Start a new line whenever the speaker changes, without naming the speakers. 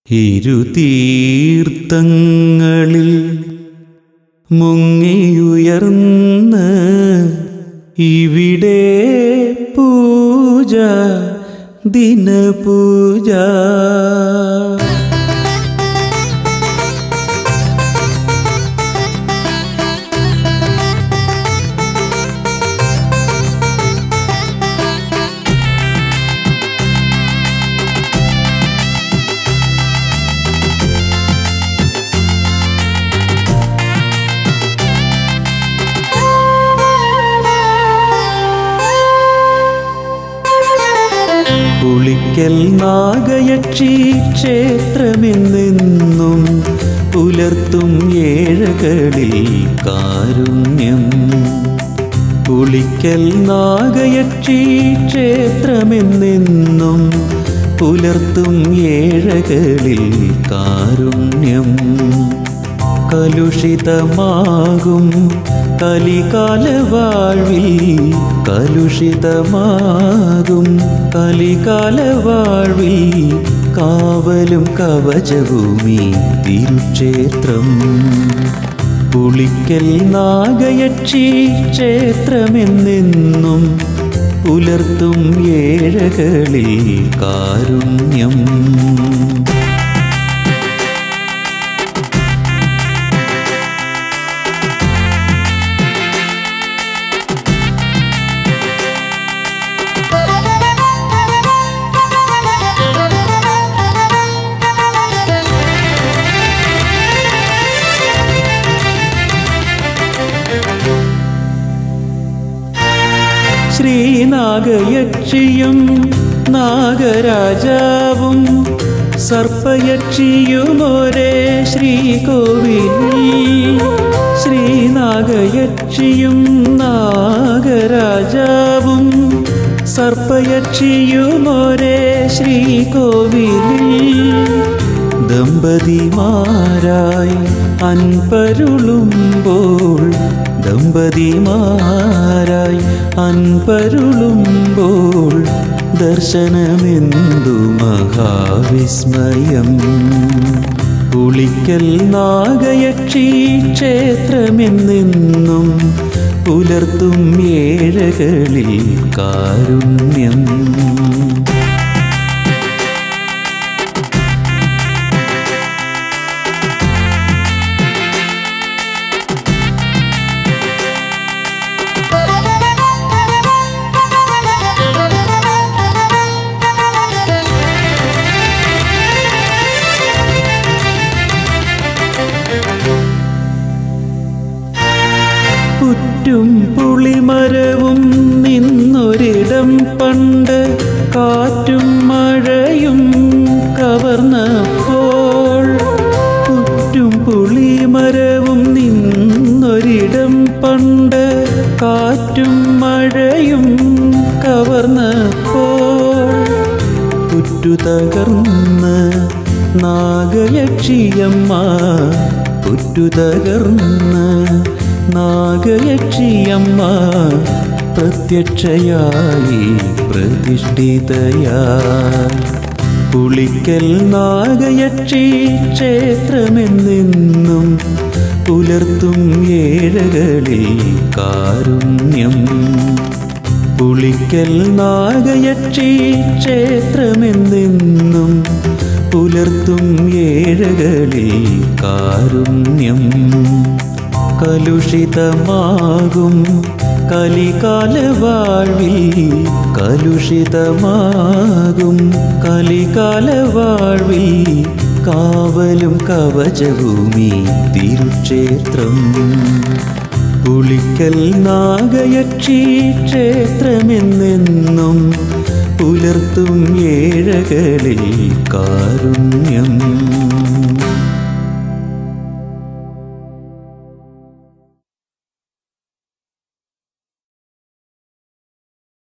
ഇരുതീർത്ഥങ്ങളിൽ മുങ്ങിയുയർന്ന് ഇവിടെ പൂജ ദിനപൂജ പുളിക്കൽ നാഗയക്ഷി ക്ഷേത്രമെന്നെന്നും പുലർത്തും ഏഴകളിൽ കാരുണ്യം പുളിക്കൽ നാഗയക്ഷി ക്ഷേത്രമെന്നെന്നും പുലർത്തും ഏഴകളിൽ കാരുണ്യം കലുഷിതമാകും കലികാല വാഴ്വിൽ കലുഷിതമാകും കലികാല വാഴ്വിൽ കാവലും കവചഭൂമി തിരുക്ഷേത്രം പുളിക്കൽ നാഗയക്ഷി ക്ഷേത്രമെന്നെന്നും പുലർത്തും ഏഴകളിൽ കാരുണ്യം ശ്രീനാഗയക്ഷിയും നാഗരാജാവും സർപ്പയക്ഷിയും ഒരേ ശ്രീകോവിലിൽ ശ്രീനാഗയക്ഷിയും നാഗരാജാവും സർപ്പയക്ഷിയും ഒരേ ശ്രീകോവിലിൽ ദമ്പതിമാരായി അൻപരുളുമ്പോൾ ദമ്പതിമാരായി അൻപരുളുമ്പോൾ ദർശനമെന്തു മഹാവിസ്മയം പുളിക്കൽ നാഗയക്ഷി ക്ഷേത്രമെന്നെന്നും പുലർത്തും ഏഴകളിൽ കാരുണ്യം പുറ്റും പുളിമരവും നിന്നൊരിടം പണ്ട് കാറ്റും മഴയും കവർന്നപ്പോൾ പുറ്റും പുളിമരവും നിന്നൊരിടം പണ്ട് കാറ്റും മഴയും കവർന്നപ്പോൾ പുറ്റു തകർന്ന് നാഗയക്ഷിയമ്മ പുറ്റു തകർന്ന് നാഗയക്ഷിയമ്മ പ്രത്യക്ഷയായി പ്രതിഷ്ഠിതയായി പുളിക്കൽ നാഗയക്ഷി ക്ഷേത്രമെന്നെന്നും പുലർത്തും ഏഴകളിൽ കാരുണ്യം പുളിക്കൽ നാഗയക്ഷി ക്ഷേത്രമെന്നെന്നും പുലർത്തും ഏഴകളിൽ കാരുണ്യം കലുഷിതമാകും കലികാല വാഴ്വിൽ കലുഷിതമാകും കലികാല വാഴ്വിൽ കാവലും കവചഭൂമി തിരുക്ഷേത്രം പുളിക്കൽ നാഗയക്ഷി ക്ഷേത്രമെന്നെന്നും പുലർത്തും ഏഴകളിൽ കാരുണ്യം